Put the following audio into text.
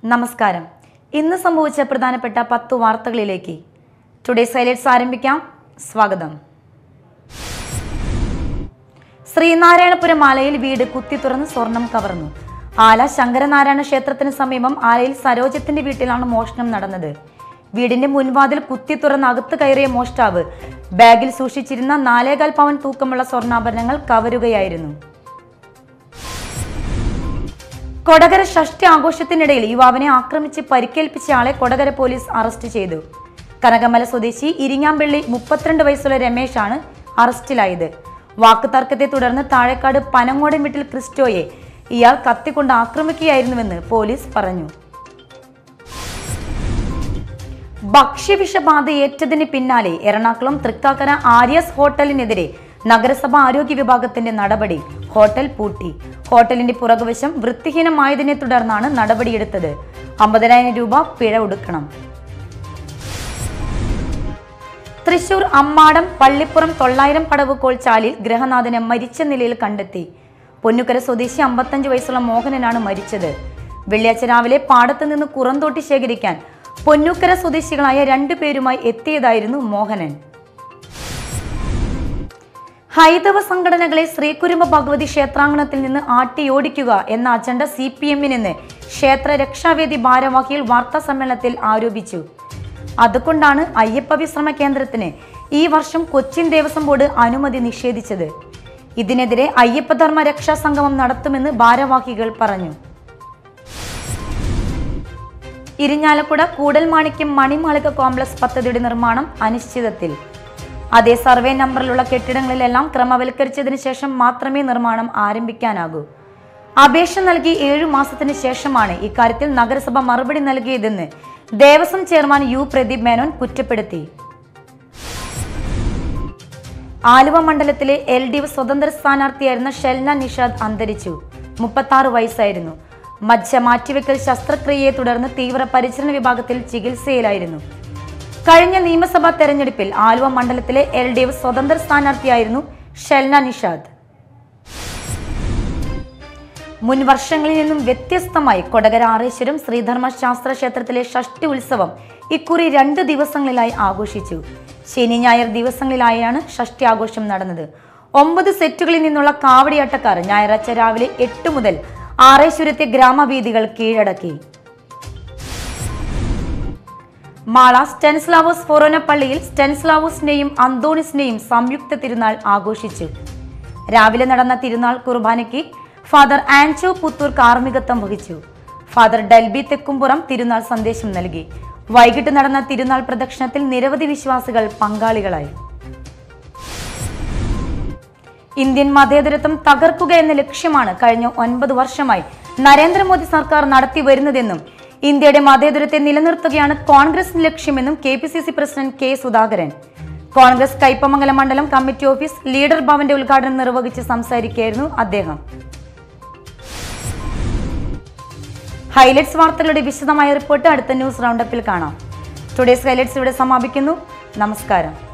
നമസ്കാരം ഇന്ന് സംഭവിച്ച പ്രധാനപ്പെട്ട പത്ത് വാർത്തകളിലേക്ക് ടുഡേസ് ഹൈലൈറ്റ്സ് ആരംഭിക്കാം സ്വാഗതം ശ്രീനാരായണപുരം ആലയിൽ വീട് കുത്തി തുറന്ന് സ്വർണം കവർന്നു ആല ശങ്കരനാരായണ ക്ഷേത്രത്തിന് സമീപം ആലയിൽ സരോജത്തിന്റെ വീട്ടിലാണ് മോഷണം നടന്നത് വീടിന്റെ മുൻവാതിൽ കുത്തി തുറന്ന് അകത്ത് കയറിയ മോഷ്ടാവ് ബാഗിൽ സൂക്ഷിച്ചിരുന്ന നാലേകാൽ പവൻ തൂക്കമുള്ള സ്വർണ്ണാഭരണങ്ങൾ കവരുകയായിരുന്നു കൊടകര ഷഷ്ടി ആഘോഷത്തിനിടയിൽ യുവാവിനെ ആക്രമിച്ച് പരിക്കേൽപ്പിച്ച ആളെ കൊടകര പോലീസ് അറസ്റ്റ് ചെയ്തു കനകമല സ്വദേശി ഇരിങ്ങാമ്പള്ളി മുപ്പത്തിരണ്ട് വയസ്സുള്ള രമേശാണ് അറസ്റ്റിലായത് വാക്കുതർക്കത്തെ തുടർന്ന് താഴേക്കാട് പനങ്ങോടൻ വീട്ടിൽ ക്രിസ്റ്റോയെ ഇയാൾ കത്തിക്കൊണ്ട് ആക്രമിക്കുകയായിരുന്നുവെന്ന് പോലീസ് പറഞ്ഞു ഭക്ഷ്യവിഷബാധയേറ്റതിന് പിന്നാലെ എറണാകുളം തൃക്കാക്കര ആര്യസ് ഹോട്ടലിനെതിരെ നഗരസഭ ആരോഗ്യ വിഭാഗത്തിന്റെ നടപടി ഹോട്ടൽ പൂട്ടി ഹോട്ടലിന്റെ പുറകുവശം വൃത്തിഹീനമായതിനെ തുടർന്നാണ് നടപടിയെടുത്തത് അമ്പതിനായിരം രൂപ പിഴ ഒടുക്കണം തൃശൂർ അമ്മാടം പള്ളിപ്പുറം തൊള്ളായിരം പടവ് കോൾ ചാലിൽ ഗ്രഹനാഥനെ മരിച്ച നിലയിൽ കണ്ടെത്തി പൊന്നുക്കര സ്വദേശി അമ്പത്തഞ്ച് വയസ്സുള്ള മോഹനനാണ് മരിച്ചത് വെള്ളിയാഴ്ച രാവിലെ പാടത്ത് നിന്ന് കുറന്തോട്ടി ശേഖരിക്കാൻ പൊന്നൂക്കര സ്വദേശികളായ രണ്ടുപേരുമായി എത്തിയതായിരുന്നു മോഹനൻ ഹൈന്ദവ സംഘടനകളെ ശ്രീകുരുമ്പ ഭഗവതി ക്ഷേത്രാങ്കണത്തിൽ നിന്ന് ആട്ടിയോടിക്കുക എന്ന അജണ്ട സി പി എമ്മിനെന്ന് ക്ഷേത്ര രക്ഷാവേദി ഭാരവാഹികൾ വാർത്താ സമ്മേളനത്തിൽ ആരോപിച്ചു അതുകൊണ്ടാണ് അയ്യപ്പ വിശ്രമ കേന്ദ്രത്തിന് ഈ വർഷം കൊച്ചിൻ ദേവസ്വം ബോർഡ് അനുമതി നിഷേധിച്ചത് ഇതിനെതിരെ അയ്യപ്പധർമ്മ രക്ഷാ സംഗമം നടത്തുമെന്ന് ഭാരവാഹികൾ പറഞ്ഞു ഇരിഞ്ഞാലക്കുട കൂടൽമാണിക്യം മണിമാളിക കോംപ്ലക്സ് പദ്ധതിയുടെ നിർമ്മാണം അനിശ്ചിതത്തിൽ അതേ സർവേ നമ്പറിലുള്ള കെട്ടിടങ്ങളിലെല്ലാം ക്രമവൽക്കരിച്ചതിന് ശേഷം മാത്രമേ നിർമ്മാണം ആരംഭിക്കാനാകൂ അപേക്ഷ നൽകി ഏഴു മാസത്തിന് ശേഷമാണ് ഇക്കാര്യത്തിൽ നഗരസഭ മറുപടി നൽകിയതെന്ന് ദേവസ്വം ചെയർമാൻ യു പ്രദീപ് മേനോൻ കുറ്റപ്പെടുത്തി ആലുവ മണ്ഡലത്തിലെ എൽ ഡി എഫ് സ്വതന്ത്ര സ്ഥാനാർത്ഥിയായിരുന്ന ഷെൽന നിഷാദ് അന്തരിച്ചു മുപ്പത്തി വയസ്സായിരുന്നു മജ്ജ മാറ്റിവെക്കൽ ശസ്ത്രക്രിയയെ തുടർന്ന് തീവ്ര പരിചരണ വിഭാഗത്തിൽ ചികിത്സയിലായിരുന്നു കഴിഞ്ഞ നിയമസഭാ തെരഞ്ഞെടുപ്പിൽ ആലുവ മണ്ഡലത്തിലെ എൽ ഡി എഫ് സ്വതന്ത്ര സ്ഥാനാർത്ഥിയായിരുന്നു ഷെൽന നിഷാദ് മുൻ വർഷങ്ങളിൽ നിന്നും വ്യത്യസ്തമായി കൊടകര ആറേശ്വരം ശ്രീധർമ്മ ശാസ്ത്ര ക്ഷേത്രത്തിലെ ഷഷ്ടി ഉത്സവം ഇക്കുറി രണ്ട് ദിവസങ്ങളിലായി ആഘോഷിച്ചു ശനി ഞായർ ദിവസങ്ങളിലായാണ് ഷഷ്ടി ആഘോഷം നടന്നത് ഒമ്പത് സെറ്റുകളിൽ നിന്നുള്ള കാവടിയാട്ടക്കാർ ഞായറാഴ്ച രാവിലെ എട്ട് മുതൽ ആറേശ്വരത്തെ ഗ്രാമവീഥികൾ കീഴടക്കി മാള സ്റ്റെൻസ്ലാവോസ് ഫൊറോന പള്ളിയിൽ സ്റ്റെൻസ്ലാവോസിന്റെയും അന്തോണിസിന്റെയും സംയുക്ത തിരുനാൾ ആഘോഷിച്ചു രാവിലെ നടന്ന തിരുനാൾ കുർബാനയ്ക്ക് ഫാദർ ആൻചോ പുത്തൂർ കാർമ്മികത്വം വഹിച്ചു ഫാദർ ഡൽബി തെക്കുംപുറം തിരുനാൾ സന്ദേശം നൽകി വൈകിട്ട് നടന്ന തിരുനാൾ പ്രദക്ഷിണത്തിൽ നിരവധി വിശ്വാസികൾ പങ്കാളികളായി ഇന്ത്യൻ മതേതരത്വം തകർക്കുക എന്ന ലക്ഷ്യമാണ് കഴിഞ്ഞ ഒൻപത് വർഷമായി നരേന്ദ്രമോദി സർക്കാർ നടത്തി വരുന്നതെന്നും ഇന്ത്യയുടെ മതേതരത്തെ നിലനിർത്തുകയാണ് കോൺഗ്രസ് ലക്ഷ്യമെന്നും K P C C president K Sudhakaran Congress Kaipamangalam മണ്ഡലം കമ്മിറ്റി ഓഫീസ് ലീഡർ ഭവന്റെ ഉദ്ഘാടനം നിർവഹിച്ച് സംസാരിക്കുകയായിരുന്നു അദ്ദേഹം ഹൈലൈറ്റ്സ് വാർത്തകളുടെ വിശദമായ റിപ്പോർട്ട് അടുത്ത ന്യൂസ് റൗണ്ടപ്പിൽ കാണാം ടുഡേസ് ഹൈലൈറ്റ്സ് ഇവിടെ സമാപിക്കുന്നു നമസ്കാരം